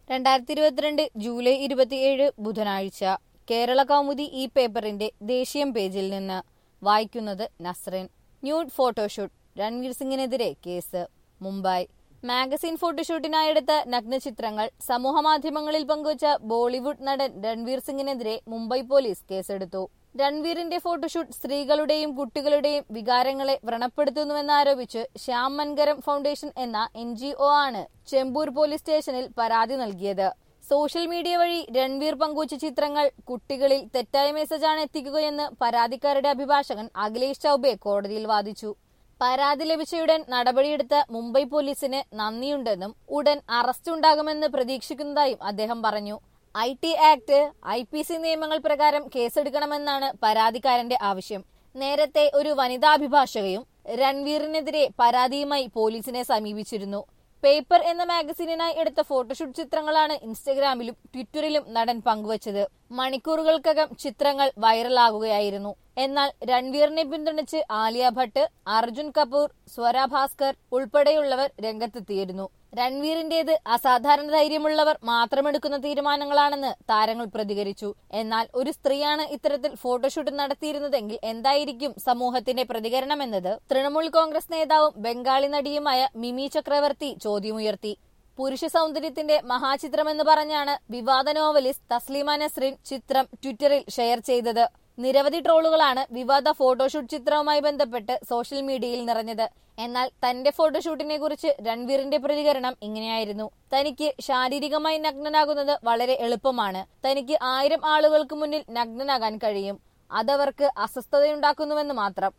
രണ്ടായിരത്തി ഇരുപത്തിരണ്ട് ജൂലൈ ഇരുപത്തിയേഴ് ബുധനാഴ്ച കേരള കൗമുദി ഈ പേപ്പറിന്റെ ദേശീയം പേജിൽ നിന്ന് വായിക്കുന്നത് നസ്രൻ ന്യൂഡ് ഫോട്ടോഷൂട്ട് രൺവീർ സിംഗിനെതിരെ കേസ് മുംബൈ മാഗസിൻ ഫോട്ടോഷൂട്ടിനായെടുത്ത നഗ്നചിത്രങ്ങൾ സമൂഹമാധ്യമങ്ങളിൽ പങ്കുവച്ച ബോളിവുഡ് നടൻ രൺവീർ സിംഗിനെതിരെ മുംബൈ പോലീസ് കേസെടുത്തു രൺവീറിന്റെ ഫോട്ടോഷൂട്ട് സ്ത്രീകളുടെയും കുട്ടികളുടെയും വികാരങ്ങളെ വ്രണപ്പെടുത്തുന്നുവെന്നാരോപിച്ച് ശ്യാം മൻകരം ഫൗണ്ടേഷൻ എന്ന എൻ ആണ് ചെമ്പൂർ പോലീസ് സ്റ്റേഷനിൽ പരാതി നൽകിയത് സോഷ്യൽ മീഡിയ വഴി രൺവീർ പങ്കുവച്ച ചിത്രങ്ങൾ കുട്ടികളിൽ തെറ്റായ മെസ്സേജാണ് എത്തിക്കുകയെന്ന് പരാതിക്കാരുടെ അഭിഭാഷകൻ അഖിലേഷ് ചൌബെ കോടതിയിൽ വാദിച്ചു പരാതി ലഭിച്ചയുടൻ നടപടിയെടുത്ത മുംബൈ പോലീസിന് നന്ദിയുണ്ടെന്നും ഉടൻ അറസ്റ്റ് ഉണ്ടാകുമെന്ന് പ്രതീക്ഷിക്കുന്നതായും അദ്ദേഹം പറഞ്ഞു I T act I P C നിയമങ്ങൾ പ്രകാരം കേസെടുക്കണമെന്നാണ് പരാതിക്കാരന്റെ ആവശ്യം നേരത്തെ ഒരു വനിതാ അഭിഭാഷകയും രൺവീറിനെതിരെ പരാതിയുമായി പോലീസിനെ സമീപിച്ചിരുന്നു പേപ്പർ എന്ന മാഗസീനിനായി എടുത്ത ഫോട്ടോഷൂട്ട് ചിത്രങ്ങളാണ് ഇൻസ്റ്റഗ്രാമിലും ട്വിറ്ററിലും നടൻ പങ്കുവച്ചത് മണിക്കൂറുകൾക്കകം ചിത്രങ്ങൾ വൈറലാകുകയായിരുന്നു എന്നാൽ രൺവീറിനെ പിന്തുണച്ച് ആലിയ ഭട്ട് അർജുൻ കപൂർ സ്വര ഭാസ്കർ ഉൾപ്പെടെയുള്ളവർ രംഗത്തെത്തിയിരുന്നു രൺവീറിന്റേത് അസാധാരണ ധൈര്യമുള്ളവർ മാത്രമെടുക്കുന്ന തീരുമാനങ്ങളാണെന്ന് താരങ്ങൾ പ്രതികരിച്ചു എന്നാൽ ഒരു സ്ത്രീയാണ് ഇത്തരത്തിൽ ഫോട്ടോഷൂട്ട് നടത്തിയിരുന്നതെങ്കിൽ എന്തായിരിക്കും സമൂഹത്തിന്റെ പ്രതികരണമെന്നത് തൃണമൂൽ കോൺഗ്രസ് നേതാവും ബംഗാളി നടിയുമായ മിമി ചക്രവർത്തി ചോദ്യമുയർത്തി പുരുഷ സൗന്ദര്യത്തിന്റെ മഹാചിത്രമെന്ന് പറഞ്ഞാണ് വിവാദ നോവലിസ്റ്റ് തസ്ലീമ നസ്രിൻ ചിത്രം ട്വിറ്ററിൽ ഷെയർ ചെയ്തത് നിരവധി ട്രോളുകളാണ് വിവാദ ഫോട്ടോഷൂട്ട് ചിത്രവുമായി ബന്ധപ്പെട്ട് സോഷ്യൽ മീഡിയയിൽ നിറഞ്ഞത് എന്നാൽ തന്റെ ഫോട്ടോഷൂട്ടിനെ കുറിച്ച് രൺവീറിന്റെ പ്രതികരണം ഇങ്ങനെയായിരുന്നു തനിക്ക് ശാരീരികമായി നഗ്നനാകുന്നത് വളരെ എളുപ്പമാണ് തനിക്ക് ആയിരം ആളുകൾക്ക് മുന്നിൽ നഗ്നനാകാൻ കഴിയും അതവർക്ക് അസ്വസ്ഥതയുണ്ടാക്കുന്നുവെന്ന് മാത്രം